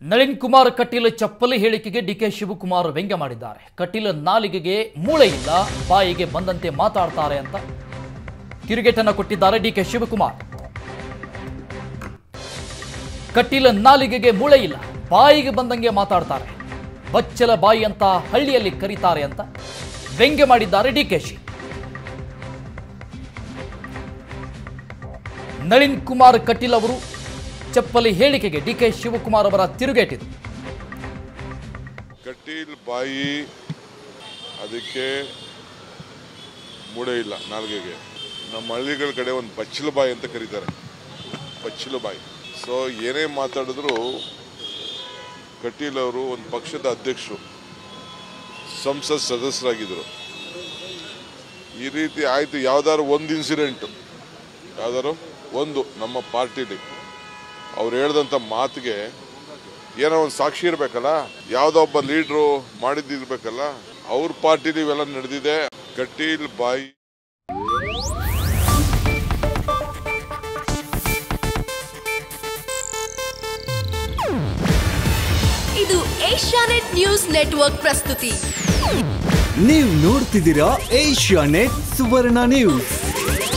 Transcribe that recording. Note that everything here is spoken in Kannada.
ನಳಿನ್ ಕುಮಾರ್ ಕಟೀಲ್ ಚಪ್ಪಲಿ ಹೇಳಿಕೆಗೆ ಡಿಕೆ ಶಿವಕುಮಾರ್ ವ್ಯಂಗ್ಯ ಮಾಡಿದ್ದಾರೆ ಕಟೀಲ್ ನಾಲಿಗೆಗೆ ಮೂಳೆ ಇಲ್ಲ ಬಾಯಿಗೆ ಬಂದಂತೆ ಮಾತಾಡ್ತಾರೆ ಅಂತ ತಿರುಗೇಟನ್ನ ಕೊಟ್ಟಿದ್ದಾರೆ ಡಿಕೆ ಶಿವಕುಮಾರ್ ಕಟೀಲ್ ನಾಲಿಗೆಗೆ ಮೂಳೆ ಇಲ್ಲ ಬಾಯಿಗೆ ಬಂದಂಗೆ ಮಾತಾಡ್ತಾರೆ ಬಚ್ಚಲ ಬಾಯಿ ಅಂತ ಹಳ್ಳಿಯಲ್ಲಿ ಕರೀತಾರೆ ಅಂತ ವ್ಯಂಗ್ಯ ಮಾಡಿದ್ದಾರೆ ಡಿಕೆಶಿ ನಳಿನ್ ಕುಮಾರ್ ಕಟೀಲ್ ಅವರು ಚಪ್ಪಲಿ ಹೇಳಿಕೆಗೆ ಡಿಕೆ ಶಿವಕುಮಾರ್ ಅವರ ತಿರುಗೇಟಿದು ಕಟೀಲ್ ಬಾಯಿ ಅದಕ್ಕೆ ಮೂಡೆ ಇಲ್ಲ ನಾಲ್ಗೆಗೆ ನಮ್ಮ ಹಳ್ಳಿಗಳ ಕಡೆ ಒಂದು ಬಚ್ಚಲು ಬಾಯಿ ಅಂತ ಕರೀತಾರೆ ಬಚ್ಚಲು ಬಾಯಿ ಸೊ ಏನೇ ಮಾತಾಡಿದ್ರು ಕಟೀಲ್ ಅವರು ಒಂದು ಪಕ್ಷದ ಅಧ್ಯಕ್ಷರು ಸಂಸತ್ ಸದಸ್ಯರಾಗಿದ್ದರು ಈ ರೀತಿ ಆಯ್ತು ಯಾವ್ದಾದ್ರು ಒಂದು ಇನ್ಸಿಡೆಂಟ್ ಯಾವ್ದಾದ್ರು ಒಂದು ನಮ್ಮ ಪಾರ್ಟಿಲಿ ಅವ್ರು ಹೇಳ್ದಂಥ ಮಾತಿಗೆ ಏನೋ ಒಂದು ಸಾಕ್ಷಿ ಇರಬೇಕಲ್ಲ ಯಾವುದೋ ಒಬ್ಬ ಲೀಡ್ರು ಮಾಡಿದ್ದಿರ್ಬೇಕಲ್ಲ ಅವ್ರ ಪಾರ್ಟಿಲಿ ಇವೆಲ್ಲ ನಡೆದಿದೆ ಕಟೀಲ್ ಬಾಯಿ ಇದು ಏಷ್ಯಾನೆಟ್ ನ್ಯೂಸ್ ನೆಟ್ವರ್ಕ್ ಪ್ರಸ್ತುತಿ ನೀವು ನೋಡ್ತಿದ್ದೀರಾ ಏಷ್ಯಾ ನೆಟ್ ಸುವರ್ಣ ನ್ಯೂಸ್